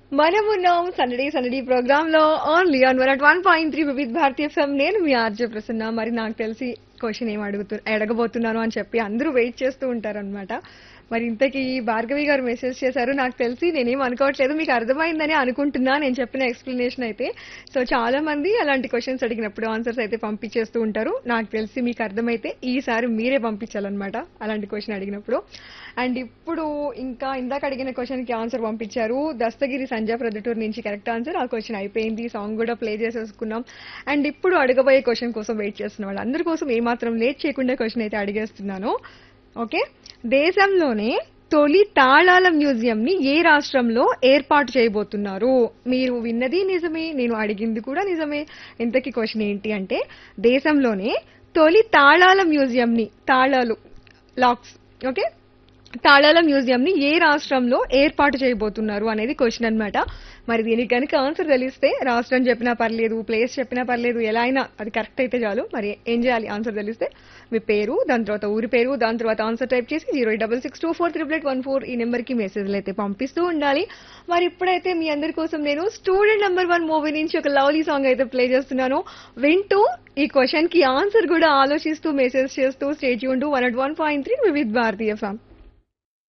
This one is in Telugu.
మనమున్నాం సందడి సందడి ప్రోగ్రామ్ లో only on one one point three Vividh Bharati FM నేను మీ ఆర్జే ప్రసన్న మరి నాకు తెలిసి క్వశ్చన్ ఏం అడుగుతు అడగబోతున్నాను అని చెప్పి అందరూ వెయిట్ చేస్తూ ఉంటారన్నమాట మరి ఇంతకీ భార్గవి గారు మెసేజ్ చేశారు నాకు తెలిసి నేనేం అనుకోవట్లేదు మీకు అర్థమైందని అనుకుంటున్నా నేను చెప్పిన ఎక్స్ప్లెనేషన్ అయితే సో చాలా మంది అలాంటి క్వశ్చన్స్ అడిగినప్పుడు ఆన్సర్స్ అయితే పంపించేస్తూ ఉంటారు నాకు తెలిసి మీకు అర్థమైతే ఈసారి మీరే పంపించాలన్నమాట అలాంటి క్వశ్చన్ అడిగినప్పుడు అండ్ ఇప్పుడు ఇంకా ఇందాక అడిగిన క్వశ్చన్ కి ఆన్సర్ పంపించారు దస్తగిరి సంజయ్ ప్రొద్దుటూరు నుంచి కరెక్ట్ ఆన్సర్ ఆ క్వశ్చన్ అయిపోయింది సాంగ్ కూడా ప్లే చేసేసుకున్నాం అండ్ ఇప్పుడు అడగబోయే క్వశ్చన్ కోసం వెయిట్ చేస్తున్న వాళ్ళు అందరి కోసం ఏమాత్రం లేట్ చేయకుండా క్వశ్చన్ అయితే అడిగేస్తున్నాను ఓకే దేశంలోనే తొలి తాళాల మ్యూజియం ని ఏ రాష్ట్రంలో ఏర్పాటు చేయబోతున్నారు మీరు విన్నది నిజమే నేను అడిగింది కూడా నిజమే ఇంతకీ క్వశ్చన్ ఏంటి అంటే దేశంలోనే తొలి తాళాల మ్యూజియం ని తాళాలు లాక్స్ ఓకే తాళాల మ్యూజియం ని ఏ రాష్ట్రంలో ఏర్పాటు చేయబోతున్నారు అనేది క్వశ్చన్ అన్నమాట మరి దీనికి కనుక ఆన్సర్ తెలిస్తే రాష్ట్రం చెప్పినా పర్లేదు ప్లేస్ చెప్పినా పర్లేదు ఎలా అయినా అది కరెక్ట్ అయితే చాలు మరి ఏం చేయాలి ఆన్సర్ తెలిస్తే మీ పేరు దాని తర్వాత ఊరి పేరు దాని తర్వాత ఆన్సర్ టైప్ చేసి zero double six two four triple eight one four ఈ నెంబర్కి మెసేజ్లు అయితే పంపిస్తూ ఉండాలి మరి ఇప్పుడైతే మీ అందరి కోసం నేను స్టూడెంట్ నెంబర్ వన్ మూవీ నుంచి ఒక లవ్లీ సాంగ్ అయితే ప్లే చేస్తున్నాను వింటూ ఈ క్వశ్చన్ కి ఆన్సర్ కూడా ఆలోచిస్తూ మెసేజ్ చేస్తూ స్టేట్ యూన్ to one at one point three Vividh Bharati ఫ్యామ్